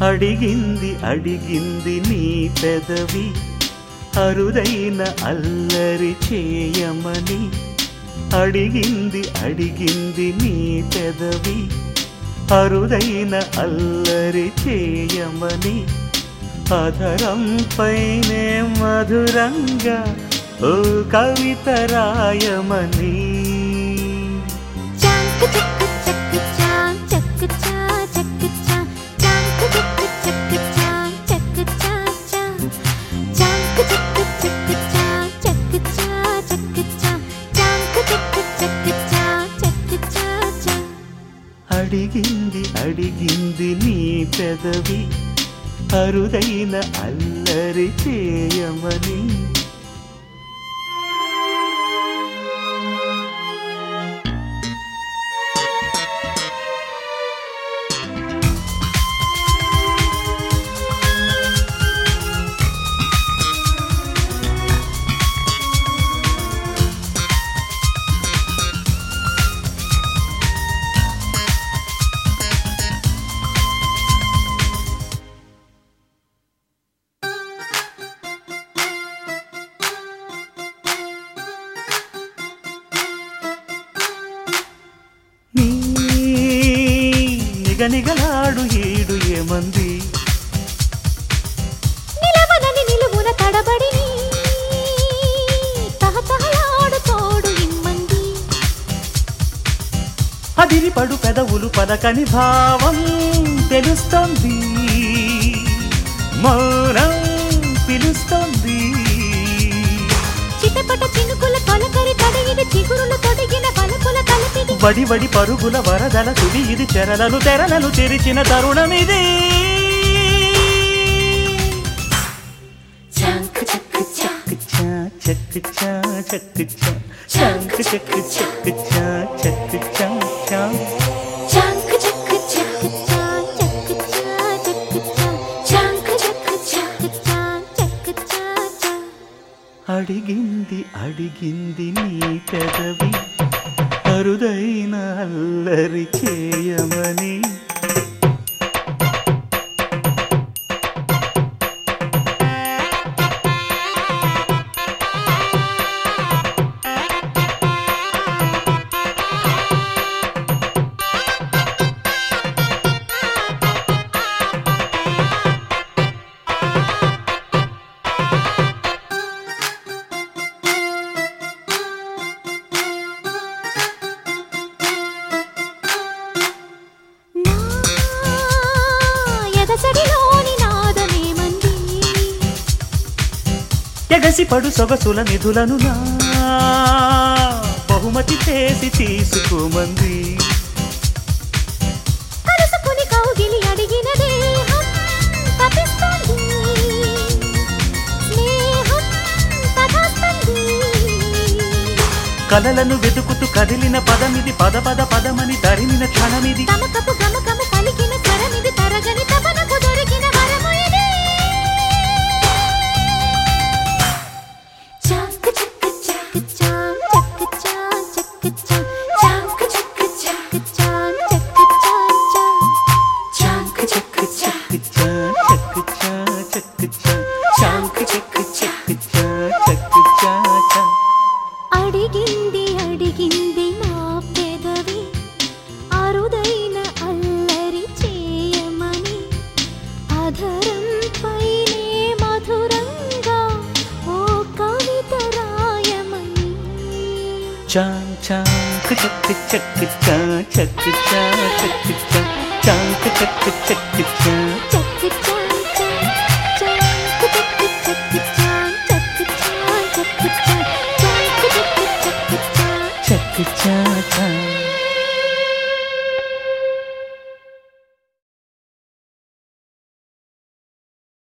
అడిగింది అడిగింది నీ పెదవి అరుదైన అల్లరి చేయమని అడిగింది అడిగింది నీ పెదవి అరుదైన అల్లరి చేయమని అధరం పైనే మధురంగా ఓ కవిత రాయమని చాంక్ చక్ చక్ చాం చక్ చా చక్ చా చాంక్ చక్ చక్ చాం చక్ చా చా చాంక్ చక్ చక్ చా చక్ చా చక్ చా చాంక్ చక్ చక్ చా చక్ చా చా అడిగింది అడిగింది నీ పెదవి అరుదైన అల్లరి చేయమని నీ నిగనిగలాడు ఈడు ఏమంది నిలవనని నిలువున తడబడిని తహతహలాడు తోడు ఇమ్మంది అదిరిపడు పెదవులు పలకని భావం తెలుస్తోంది మౌనం పిలుస్తోంది చిటపట చినుకుల తొలకరి తడిగిది చిగురులు తొడిగిన పలుకుల కలిపిది వడి వడి పరుగుల వరదల తుడి ఇది చెరలను తెరలను తెరిచిన తరుణమిది చాంక్ చక్ చా చా చక్ చా చక్ చా చంక్ చక్ చక్ చా చక్ చా చా చాంక్ చక్ చక్ చా చక్ చా చక్ చా చాంక్ చక్ చక్ చా చక్ చా చా అడిగింది అడిగింది నీ పెదవి అరుదైన అల్లరి చేయమని నా ఎదసడిలోని నాదమేమంది ఎగసి పడు సొగసుల నిధులను నా బహుమతి చేసి తీసుకోమంది కలుసుకుని కౌగిలి అడిగిన దేహం తపిస్తుంది స్నేహం తదాస్తుంది కలలను వెతుకుతూ కదిలిన పదమిది పద పద పదమని తరిమిన క్షణమిది తమకపు గమకము పలికిన స్వరమిది తరగని తపనకు దొరికిన వరము ఇది చాక్ చక్ చక్ చాం చక్ చా చక్ చా చాక్ చక్ చక్ చాం చక్ చా చా చాక్ చక్ చక్ చక్ చా చక్ చా చక్ చా చాంక్ చక్ చక్ చా చక్ చా చా అడిగింది అడిగింది నా పెదవి అరుదైన అల్లరి చేయమని అధరం పైనే మధురంగా ఓ కవిత రాయమని చాం చాంక్ చక్ చక్ చా చక్ చా చక్ చా చాంక్ చక్ చక్ చా చక్ చా చా చాక్ చక్ చక్ చా చక్ చా చక్ చా చాక్ చక్ చక్ చా చక్ చా చా